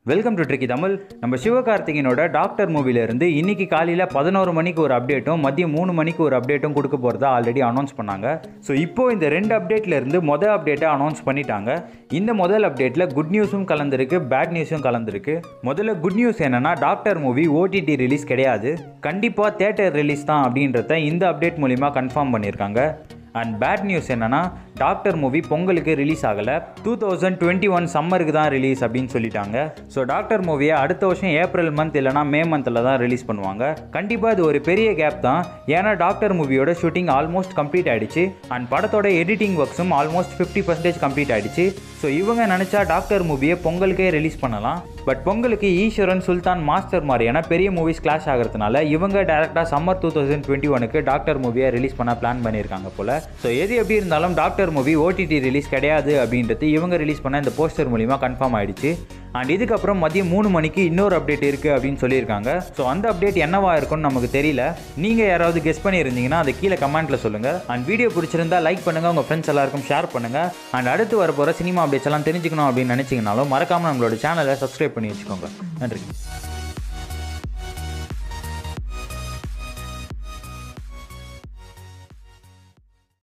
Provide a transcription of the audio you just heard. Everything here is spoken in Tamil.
வெல்கம் டு ட்ரிக்கி தமிழ் நம்ம சிவகார்த்திகேயனோட டாக்டர் மூவிலேருந்து இன்னைக்கு காலையில் பதினோரு மணிக்கு ஒரு அப்டேட்டும் மதியம் மூணு மணிக்கு ஒரு அப்டேட்டும் கொடுக்க போகிறதா ஆல்ரெடி அனௌன்ஸ் பண்ணாங்க ஸோ இப்போ இந்த ரெண்டு அப்டேட்ல இருந்து மொதல் அப்டேட்டை அனௌன்ஸ் பண்ணிட்டாங்க இந்த முதல் அப்டேட்டில் குட் நியூஸும் கலந்துருக்கு பேட் நியூஸும் கலந்துருக்கு முதல்ல குட் நியூஸ் என்னன்னா டாக்டர் மூவி ஓடிடி ரிலீஸ் கிடையாது கண்டிப்பாக தேட்டர் ரிலீஸ் தான் அப்படின்றத இந்த அப்டேட் மூலிமா கன்ஃபார்ம் பண்ணியிருக்காங்க அண்ட் பேட் நியூஸ் என்னன்னா டாக்டர் மூவி பொங்கலுக்கு ரிலீஸ் ஆகலை டூ தௌசண்ட் டுவெண்ட்டி ஒன் சம்மருக்கு தான் ரிலீஸ் அப்படின்னு சொல்லிட்டாங்க ஸோ டாக்டர் மூவியை அடுத்த வருஷம் ஏப்ரல் மந்த் இல்லைனா மே மந்தில் தான் ரிலீஸ் பண்ணுவாங்க கண்டிப்பாக இது ஒரு பெரிய கேப் தான் ஏன்னா டாக்டர் மூவியோட ஷூட்டிங் ஆல்மோஸ்ட் கம்ப்ளீட் ஆயிடுச்சு அண்ட் படத்தோட எடிட்டிங் ஒர்க்ஸும் ஆல்மோஸ்ட் ஃபிஃப்டி பர்சன்டேஜ் கம்ப்ளீட் ஆயிடுச்சு ஸோ இவங்க நினச்சா டாக்டர் மூவியை பொங்கலுக்கே ரிலீஸ் பண்ணலாம் பட் பொங்கலுக்கு ஈஸ்வரன் சுல்தான் மாஸ்டர் மாதிரியான பெரிய மூவிஸ் கிளாஷ் ஆகிறதுனால இவங்க டேரெக்டாக சம்மர் டூ தௌசண்ட் டுவெண்ட்டி ஒனுக்கு டாக்டர் மூவியை ரிலீஸ் பண்ண பிளான் பண்ணியிருக்காங்க போல ஸோ எது எப்படி இருந்தாலும் டாக்டர் மூவி ஓடிடி ரிலீஸ் கிடையாது அப்படின்றது இவங்க ரிலீஸ் பண்ண இந்த போஸ்டர் மூலிமா கன்ஃபார்ம் ஆயிடுச்சு அண்ட் இதுக்கப்புறம் மதியம் மூணு மணிக்கு இன்னொரு அப்டேட் இருக்குது அப்படின்னு சொல்லியிருக்காங்க ஸோ அந்த அப்டேட் என்னவா இருக்கும்னு நமக்கு தெரியல நீங்கள் யாராவது கெஸ் பண்ணியிருந்தீங்கன்னா அதை கீழே கமெண்ட்டில் சொல்லுங்கள் அண்ட் வீடியோ பிடிச்சிருந்தா லைக் பண்ணுங்கள் உங்கள் ஃப்ரெண்ட்ஸ் எல்லாருக்கும் ஷேர் பண்ணுங்கள் அண்ட் அடுத்து வரப்போகிற சினிமா அப்டேட்ஸ் எல்லாம் தெரிஞ்சுக்கணும் அப்படின்னு நினச்சிங்கனாலும் மறக்காமல் நம்மளோட சேனலை சப்ஸ்கிரைப் பண்ணி வச்சுக்கோங்க நன்றி